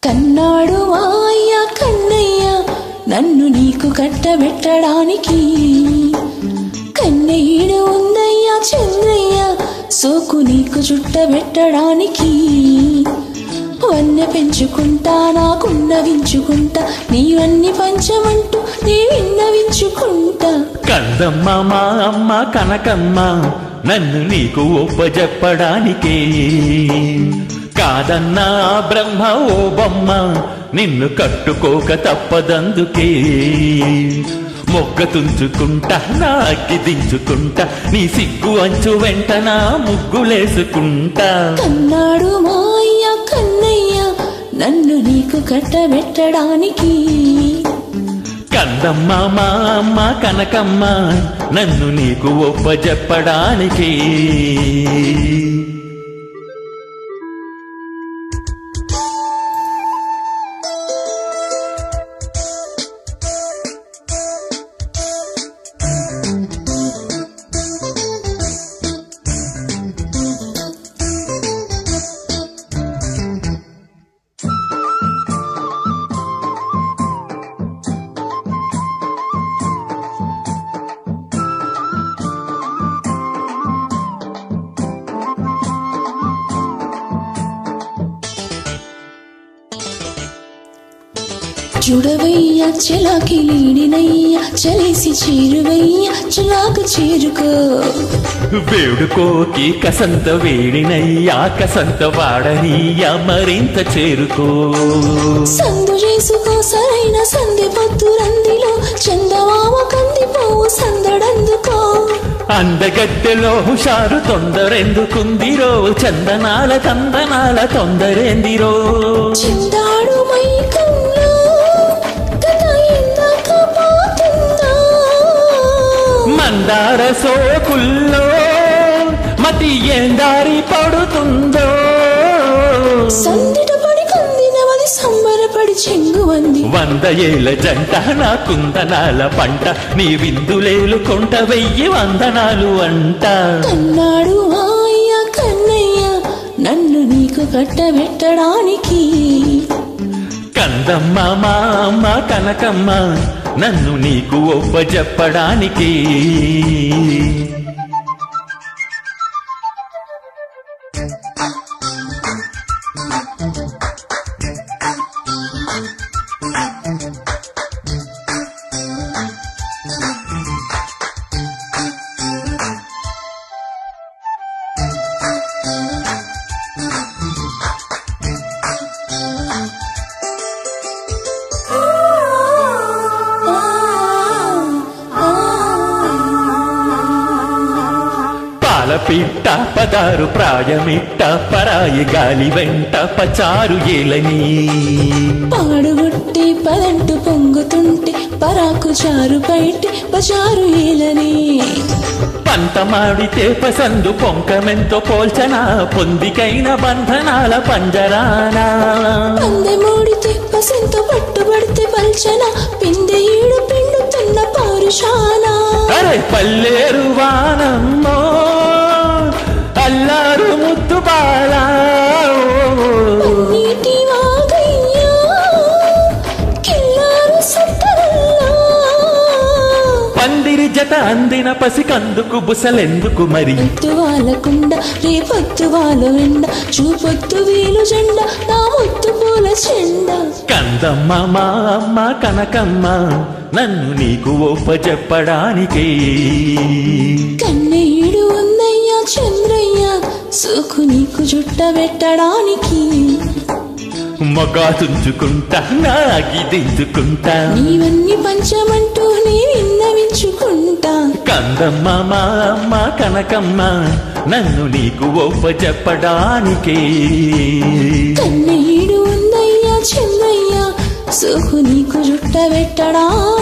కన్నాడు మాయ కన్నయ్య నన్ను నీకు కట్టబెట్టడానికి కన్నయ్యుడు ఉందయ్యా చంద్రయ్య సోకు నీకు చుట్టబెట్టడానికి వన్నె పెంచుకుంటా నాకున్నవించుకుంటా నీవన్నీ పంచమంటూ నీ విన్నవించుకుంటా కందమ్మ మా అమ్మ కనకమ్మ నన్ను నీకు ఒప్పజెప్పడానికే కాదన్నా బ్రహ్మ ఓ బొమ్మ నిన్ను కట్టుకోక తప్పదందుకే మొగ్గ తుంచుకుంటా నా అగ్గి దించుకుంటా నీ సిగ్గు అంచు వెంట నా ముగ్గులేసుకుంటా కన్నాడు మాయ కన్నయ్య నన్ను నీకు కట్టబెట్టడానికి కందమ్మ మా అమ్మ కనకమ్మ నన్ను నీకు ఒప్పజెప్పడానికి చూడవయ్య చెలాకి లీడినయ్య చలేసి చేరువయ్య చెలాకు చేరుకో వేడుకోకి కసంత వేడినయ్యా కసంత వాడనీయా మరింత చేరుకో సందు చేసుకో సరైన సంధి పొత్తు రందిలో చందమామ కందిపోవు సందడందుకో అందగత్తెలో హుషారు తొందరెందుకుందిరో చందనాల తందనాల తొందరేందిరో చిందాడు మైకంలో కథ ఇందాక పోతుందా మందార సోకుల్లో మతి ఏం దారి పడుతుందో సందిట పడి కందినవది సంబరపడి చెంగువంది వంద ఏళ్ళ జంట నా కుందనాల పంట నీ విందులేలు కొంట వెయ్యి వందనాలు అంట కన్నాడు మాయ కన్నయ్య నన్ను నీకు కట్టబెట్టడానికి కందమ్మ మా అమ్మ కనకమ్మ నన్ను నీకు ఒప్పజెప్పడానికి పాలపిట్ట పదారు ప్రాయమిట్ట పరాయి గాలి వెంట పచారు ఏలని పాడుగొట్టి పదంటు పొంగుతుంటే పరాకు చారు బయటి పచారు ఏలని పంతమాడితే పసందు పొంకమెంతో పోల్చన పొందికైన బంధనాల పంజరానా పందె మూడితే పసంత పట్టుబడితే పల్చన పిందె ఈడు పిండుతున్న పౌరుషానా అరే పల్లేరు వానమ్మో అల్లారు ముద్దు బాలా నీటి వాగయ్యా కిల్లారు సత్తరల్లా పందిరి జత అందిన పసికందుకు బుసలెందుకు మరి పొత్తు వాళ్ళకుండ రేపొత్తు వాళ్ళు ఎండ చూపొత్తు వీలు జెండ నా ముత్తు పూల చెండ కందమ్మ మా అమ్మ కనకమ్మ నన్ను నీకు ఒప్పజెప్పడానికి కన్నయ్యుడు ఉందయ్యా చంద్రయ్య సుఖు నీకు జుట్ట పెట్టడానికి మొగా తుంచుకుంటా నాగి దించుకుంటా నీవన్నీ పంచమంటూ నీ విన్నవించుకుంటా కందమ్మ మా అమ్మ కనకమ్మ నన్ను నీకు ఒప్పజెప్పడానికి కన్నయ్యుడు ఉందయ్యా చంద్రయ్య సుఖు నీకు జుట్ట పెట్టడా